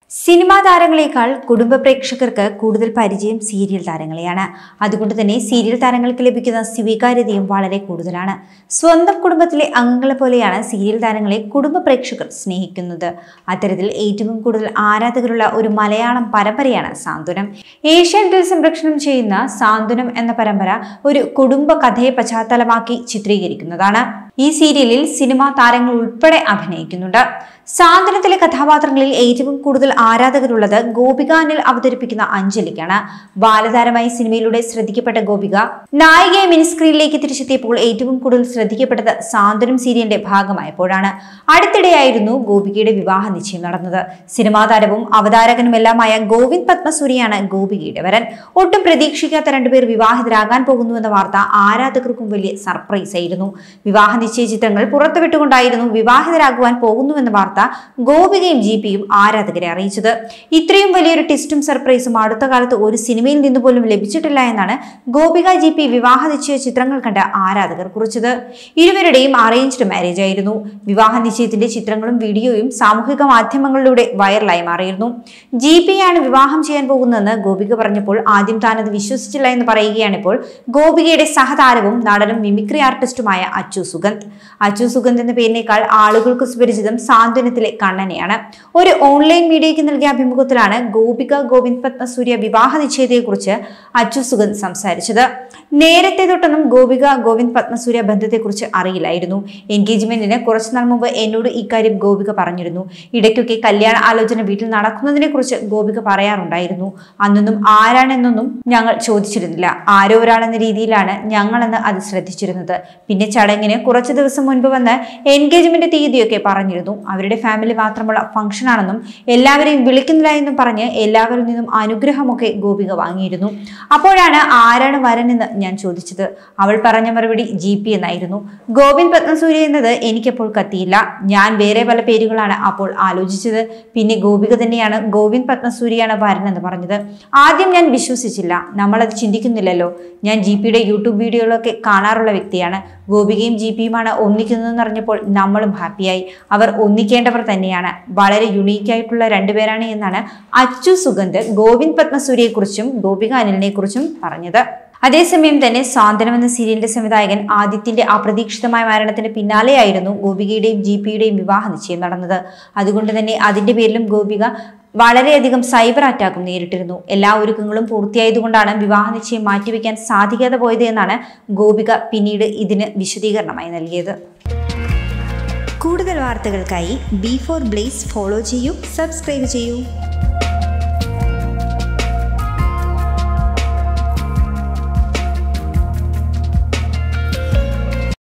cinema താരങ്ങളെക്കാൾ കുടുംബ പ്രേക്ഷകർക്ക് കൂടുതൽ പരിചയം സീരിയൽ താരങ്ങളെയാണ് അതുകൊണ്ട് തന്നെ സീരിയൽ താരങ്ങൾക്ക് ലഭിക്കുന്ന സ്വീകാര്യതയും വളരെ കൂടുതലാണ് സ്വന്തം കുടുംബത്തിലെ അംഗങ്ങളെ പോലെയാണ് സീരിയൽ താരങ്ങളെ കുടുംബ പ്രേക്ഷകർ സ്നേഹിക്കുന്നത് അത്തരത്തിൽ ഏറ്റവും കൂടുതൽ ആരാധകരുള്ള ഒരു മലയാളം പരമ്പരയാണ് സാന്ത്വനം ഏഷ്യാനെറ്റിൽ സംരക്ഷണം ചെയ്യുന്ന സാന്ത്വനം എന്ന പരമ്പര ഒരു കുടുംബ കഥയെ പശ്ചാത്തലമാക്കി ചിത്രീകരിക്കുന്നതാണ് ഈ സീരിയലിൽ സിനിമാ താരങ്ങൾ ഉൾപ്പെടെ അഭിനയിക്കുന്നുണ്ട് സാന്ത്വനത്തിലെ കഥാപാത്രങ്ങളിൽ ഏറ്റവും കൂടുതൽ ആരാധകരുള്ളത് ഗോപിക അനിൽ അവതരിപ്പിക്കുന്ന അഞ്ജലിക്കാണ് ബാലതാരമായി സിനിമയിലൂടെ ശ്രദ്ധിക്കപ്പെട്ട ഗോപിക നായികയെ മിനിസ്ക്രീനിലേക്ക് തിരിച്ചെത്തിയപ്പോൾ ഏറ്റവും കൂടുതൽ ശ്രദ്ധിക്കപ്പെട്ടത് സാന്ത്വനം സീരിയലിന്റെ ഭാഗമായപ്പോഴാണ് അടുത്തിടെയായിരുന്നു ഗോപികയുടെ വിവാഹ നിശ്ചയം നടന്നത് സിനിമാ താരവും അവതാരകനുമെല്ലാമായ ഗോവിന്ദ് പത്മസൂരിയാണ് ഗോപികയുടെ വരൻ ഒട്ടും പ്രതീക്ഷിക്കാത്ത രണ്ടുപേർ വിവാഹിതരാകാൻ പോകുന്നുവെന്ന വാർത്ത ആരാധകർക്കും വലിയ സർപ്രൈസ് ആയിരുന്നു വിവാഹ നിശ്ചയ ചിത്രങ്ങൾ പുറത്തുവിട്ടുകൊണ്ടായിരുന്നു വിവാഹിതരാകുവാൻ പോകുന്നുവെന്ന വാർത്ത ഗോപികയും ജി പിയും ആരാധകരെ അറിയിച്ചത് ഇത്രയും വലിയൊരു ടെസ്റ്റും സർപ്രൈസും അടുത്ത കാലത്ത് ഒരു സിനിമയിൽ നിന്ന് പോലും ലഭിച്ചിട്ടില്ല എന്നാണ് ഗോപിക ജി പി വിവാഹ നിശ്ചയ ചിത്രങ്ങൾ കണ്ട ആരാധകർ കുറിച്ചത് ഇരുവരുടെയും അറേഞ്ച്ഡ് മാരേജ് ആയിരുന്നു വിവാഹ നിശ്ചയത്തിന്റെ ചിത്രങ്ങളും വീഡിയോയും സാമൂഹിക മാധ്യമങ്ങളിലൂടെ വൈറലായി മാറിയിരുന്നു ജി പിയാണ് വിവാഹം ചെയ്യാൻ പോകുന്നതെന്ന് ഗോപിക പറഞ്ഞപ്പോൾ ആദ്യം താൻ അത് വിശ്വസിച്ചില്ല എന്ന് പറയുകയാണിപ്പോൾ ഗോപികയുടെ സഹതാരവും നടനും മിമിക്രി ആർട്ടിസ്റ്റുമായ അച്ചു സുഗന്ധ് അച്ചു സുഗന്ധ് എന്ന പേരിനേക്കാൾ ആളുകൾക്ക് സുപരിചിതം സാന്ത്വനത്തിലെ കണ്ണനെയാണ് ഒരു ഓൺലൈൻ മീഡിയയ്ക്ക് നൽകിയ അഭിമുഖത്തിലാണ് ഗോപിക ഗോവിന്ദ് പത്മസൂര്യ വിവാഹ നിശ്ചയത്തെക്കുറിച്ച് അച്ചു സുഗന്ധ് സംസാരിച്ചത് നേരത്തെ തൊട്ടൊന്നും ഗോപിക ഗോവിന്ദ് പത്മസൂര്യ ബന്ധത്തെക്കുറിച്ച് അറിയില്ലായിരുന്നു എൻഗേജ്മെന്റിന് കുറച്ചു നാൾ മുമ്പ് എന്നോട് ഇക്കാര്യം ഗോപിക പറഞ്ഞിരുന്നു ഇടയ്ക്കൊക്കെ കല്യാണ ആലോചന വീട്ടിൽ നടക്കുന്നതിനെ കുറിച്ച് ഗോപിക പറയാറുണ്ടായിരുന്നു അന്നൊന്നും ആരാണെന്നൊന്നും ഞങ്ങൾ ചോദിച്ചിരുന്നില്ല ആരോ ഒരാളെന്ന രീതിയിലാണ് ഞങ്ങളെന്ന് അത് ശ്രദ്ധിച്ചിരുന്നത് പിന്നെ ചടങ്ങിന് കുറച്ച് ദിവസം മുൻപ് വന്ന് എൻഗേജ്മെന്റ് തീയതിയൊക്കെ പറഞ്ഞിരുന്നു അവരുടെ ഫാമിലി മാത്രമുള്ള ഫംഗ്ഷൻ ആണെന്നും എല്ലാവരെയും വിളിക്കുന്നില്ല എന്നും പറഞ്ഞ് എല്ലാവരിൽ നിന്നും അനുഗ്രഹമൊക്കെ ഗോപിക വാങ്ങിയിരുന്നു അപ്പോഴാണ് ആരാണ് വരനെന്ന് ഞാൻ ചോദിച്ചത് അവൾ പറഞ്ഞ മറുപടി ജി പി എന്നായിരുന്നു ഗോവിന്ദ് പത്മസൂര്യ എന്നത് എനിക്കപ്പോൾ കത്തിയില്ല ഞാൻ വേറെ പല പേരുകളാണ് അപ്പോൾ ആലോചിച്ചത് പിന്നെ ഗോപിക തന്നെയാണ് ഗോവിന്ദ് പത്മസൂര്യാണ് വരനെന്ന് പറഞ്ഞത് ആദ്യം ഞാൻ വിശ്വസിച്ചില്ല നമ്മളത് ചിന്തിക്കുന്നില്ലല്ലോ ഞാൻ ജി പിയുടെ യൂട്യൂബ് വീഡിയോകളൊക്കെ കാണാറുള്ള വ്യക്തിയാണ് ഗോപികയും ജി പിയുമാണ് ഒന്നിക്കുന്നതെന്ന് അറിഞ്ഞപ്പോൾ നമ്മളും ഹാപ്പിയായി അവർ ഒന്നിക്കേണ്ടവർ തന്നെയാണ് വളരെ യുണീക്കായിട്ടുള്ള രണ്ടുപേരാണ് എന്നാണ് അച്ചു സുഗന്ധ് ഗോവിന്ദ് പത്മസൂര്യയെക്കുറിച്ചും ഗോപിക അനിലിനെ കുറിച്ചും പറഞ്ഞത് അതേസമയം തന്നെ സാന്ത്വനം എന്ന സീരിയലിന്റെ സംവിധായകൻ ആദിത്യന്റെ അപ്രതീക്ഷിതമായ മരണത്തിന് പിന്നാലെയായിരുന്നു ഗോപികയുടെയും ജി പിയുടെയും വിവാഹ നിശ്ചയം നടന്നത് അതുകൊണ്ട് തന്നെ അതിന്റെ പേരിലും ഗോപിക വളരെയധികം സൈബർ അറ്റാക്കും നേരിട്ടിരുന്നു എല്ലാ ഒരുക്കങ്ങളും പൂർത്തിയായതുകൊണ്ടാണ് വിവാഹ നിശ്ചയം മാറ്റിവെക്കാൻ സാധിക്കാതെ പോയത് എന്നാണ് ഗോപിക പിന്നീട് ഇതിന് വിശദീകരണമായി നൽകിയത് കൂടുതൽ വാർത്തകൾക്കായി ബി ഫോർ ബ്ലേസ് ഫോളോ ചെയ്യൂ സബ്സ്ക്രൈബ് ചെയ്യൂ